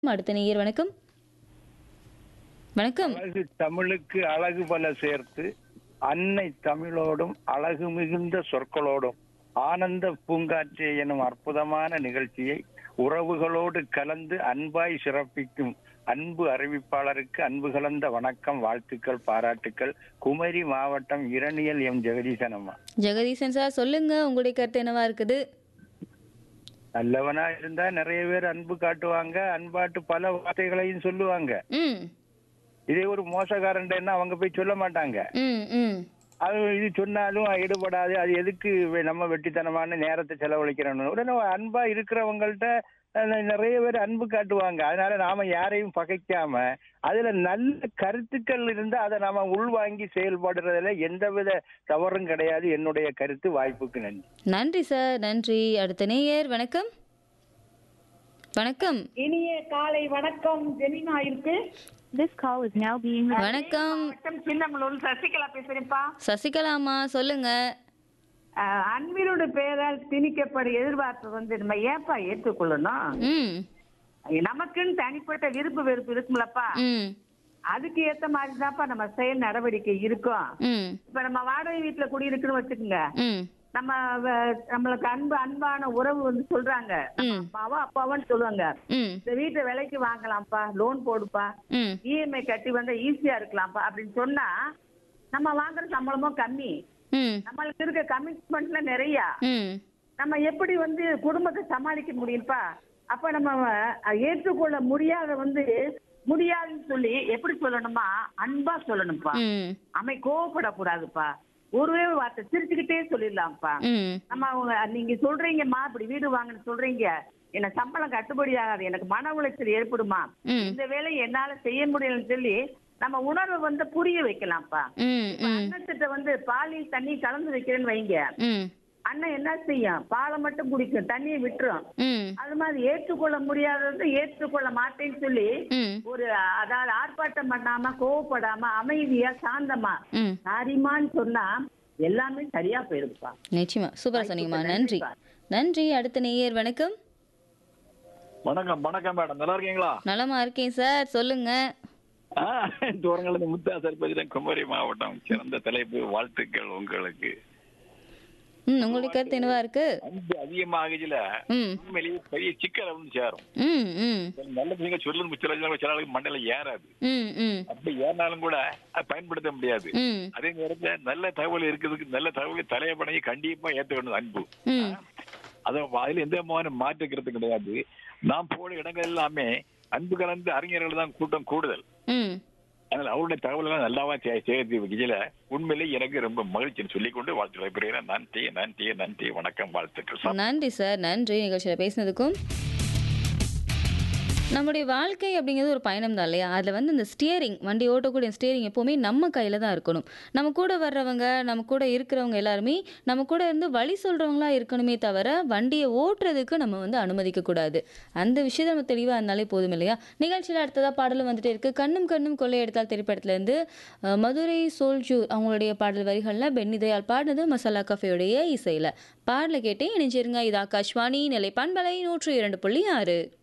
அடுத்த நேயர் வணக்கம் வணக்கம் அழகு தமிழுக்கு அழகு பல சேர்த்து அன்னை தமிழோடும் அழகு மிகுந்த சொற்களோடும் ஆனந்த பூங்காற்றே எனும் அற்புதமான நிகழ்ச்சியை உறவுகளோடு கலந்து அன்பாய் சிறப்பிக்கும் அன்பு அறிவிப்பாளருக்கு அன்பு கலந்த வணக்கம் வாழ்த்துக்கள் பாராட்டுக்கள் குமரி மாவட்டம் இரணியல் எம் ஜெகதீசன் அம்மா ஜெகதீசன் சார் சொல்லுங்க உங்களுடைய கருத்து என்னவா இருக்குது நல்லவனா இருந்தா நிறைய பேர் அன்பு காட்டுவாங்க அன்பாட்டு பல வார்த்தைகளையும் சொல்லுவாங்க ம் இதே ஒரு மோசக்காரன் அவங்க போய் சொல்ல மாட்டாங்க ம் ம் அது இது சொன்னாலும் ஈடுபடாது அது எதுக்கு வெ- நம்ம வெட்டித்தனமான நேரத்தை செலவழிக்கிறோம் உடனே அன்பா இருக்கிறவங்கள்ட்ட அஹ், நிறைய பேர் அன்பு காட்டுவாங்க அதனால நாம யாரையும் பகைக்காம அதுல நல்ல கருத்துக்கள் இருந்தா அதை நாம உள்வாங்கி செயல்படுறதுல எந்தவித தவறும் கிடையாது என்னுடைய கருத்து வாய்ப்புக்கு நன்றி நன்றி சார் நன்றி அடுத்த நேயர் வணக்கம் வணக்கம் இனிய காலை வணக்கம் ஜெமினா இருக்கு This call is now being வணக்கம் வணக்கம் சின்னமலூர் சசிகலா பேசுறேன்ப்பா சசிகலாமா சொல்லுங்க அஹ், அன்பினோட பெயரால் திணிக்கப்படும் எதிர்பார்ப்பு வந்து நம்ம ஏன்பா ஏற்றுக்கொள்ளணும் ம் நமக்குன்னு தனிப்பட்ட விருப்பு வெறுப்பு இருக்கும்லப்பா ம் அதுக்கு ஏத்த மாதிரி தான்ப்பா நம்ம செயல் நடவடிக்கை இருக்கும் ம் இப்ப நம்ம வாடகை வீட்டுல குடியிருக்குன்னு வச்சுக்கோங்க ம் நம்ம வ- நம்மளுக்கு அன்பு அன்பான உறவு வந்து சொல்றாங்க நம்ம ம். அப்பாவா அப்பாவான்னு சொல்லுவாங்க ம் இந்த வீட்டை விலைக்கு வாங்கலாம்ப்பா லோன் போடுப்பா ம் இஎம்ஐ கட்டி வந்தா ஈஸியா இருக்கலாம்ப்பா அப்படின்னு சொன்னா நம்ம வாங்குற சம்பளமும் கம்மி ம் நம்மளுக்கு இருக்க கமிட்மெண்ட்ல நிறைய ம் நம்ம எப்படி வந்து குடும்பத்தை சமாளிக்க முடியும்ப்பா அப்ப நம்ம அஹ், ஏற்றுக்கொள்ள முடியாத வந்து முடியாதுன்னு சொல்லி எப்படி சொல்லணுமா அன்பா சொல்லணும்ப்பா ம் அமை கோவப்படக்கூடாதுப்பா ஒருவே ஒரு வார்த்தை சிரிச்சுக்கிட்டே சொல்லிடலாம்ப்பா ம் நம்ம அவங்க நீங்க சொல்றீங்கம்மா இப்படி வீடு வாங்கன்னு சொல்றீங்க என்ன சம்பளம் கட்டுப்படி ஆகாது எனக்கு மன உளைச்சல் ஏற்படுமா ம் இந்த வேலையை என்னால செய்ய முடியலன்னு சொல்லி நம்ம உணர்வை வந்து புரிய வைக்கலாம்ப்பா ம் இப்ப ம் அன்னத்திட்ட வந்து பாலில் தண்ணி கலந்து வைக்கிறேன்னு வைங்க ம் அண்ணன் என்ன செய்யும் பாலை மட்டும் குடிக்கும் தண்ணியை விட்டுரும் ம் அது மாதிரி ஏற்றுக்கொள்ள முடியாதது ஏற்றுக்கொள்ள மாட்டேன்னு சொல்லி ம் ஒரு அதாவது ஆர்ப்பாட்டம் பண்ணாம கோவப்படாம அமைதியா சாந்தமா ம் சாரிமான்னு சொன்னா எல்லாமே சரியா போயிருப்பா நிச்சயமா சூப்பரா சொன்னீங்கம்மா நன்றி நன்றி அடுத்த நேயர் வணக்கம் வணக்கம் வணக்கம் மேடம் நல்லா இருக்கீங்களா நலமா இருக்கேன் சார் சொல்லுங்க ஆ, தூரங்கள்ல முத்தாசர் பேசுறேன் குமரி மாவட்டம் சிறந்த தலைப்பு வாழ்த்துக்கள் உங்களுக்கு ம் உங்களுடைய கருத்து என்னவா இருக்கு அன்பு அதிகமாகல ம் உண்மையிலேயே பெரிய சிக்கலை வந்து சேரும் ம் ம் நல்ல நீங்க சொல்லுங்க சில சில ஆளுக்கு மண்டையில ஏறாது ம் ம் அப்படி ஏறினாலும் கூட அதை பயன்படுத்த முடியாது ம் அதே நேரத்துல நல்ல தகவல் இருக்கிறதுக்கு நல்ல தகவல் தலையப்படையை கண்டிப்பா ஏத்துக்கணும் அன்பு ம் அதை அதுல எந்த விதமான மாற்றுக்கிறது கிடையாது நாம் போன இடங்கள் எல்லாமே அன்பு கலந்து அறிஞர்கள் தான் கூட்டம் கூடுதல் ம் அதனால அவருடைய தகவல் எல்லாம் நல்லாவா சே- சேகரித்து வைக்கல உண்மையிலே எனக்கு ரொம்ப மகிழ்ச்சின்னு சொல்லிக்கொண்டு வாழ்த்து விடைபெறுகிறேன் நன்றி நன்றி நன்றி வணக்கம் வாழ்த்துக்கள் சார் நன்றி சார் நன்றி நிகழ்ச்சியில் பேசினதுக்கும் நம்முடைய வாழ்க்கை அப்படிங்கிறது ஒரு பயணம் தான் இல்லையா அதில் வந்து இந்த ஸ்டியரிங் வண்டி ஓட்டக்கூடிய ஸ்டியரிங் எப்போவுமே நம்ம கையில் தான் இருக்கணும் நம்ம கூட வர்றவங்க நம்ம கூட இருக்கிறவங்க எல்லாருமே நம்ம கூட இருந்து வழி சொல்கிறவங்களா இருக்கணுமே தவிர வண்டியை ஓட்டுறதுக்கு நம்ம வந்து அனுமதிக்கக்கூடாது அந்த விஷயத்தை நம்ம தெளிவாக இருந்தாலே போதும் இல்லையா நிகழ்ச்சியில் அடுத்ததாக பாடலும் வந்துட்டே இருக்குது கண்ணும் கண்ணும் கொள்ளையெடுத்தால் திரைப்படத்துலேருந்து அஹ், மதுரை சோல்ஜூர் அவங்களுடைய பாடல் வரிகளில் பென்னி தயாள் பாடினது மசாலா கஃபேயுடைய இசையில் பாடலை கேட்டே இணைஞ்சிருங்க இது ஆகாஷ்வாணி நிலை பண்பலை நூற்று இரண்டு புள்ளி ஆறு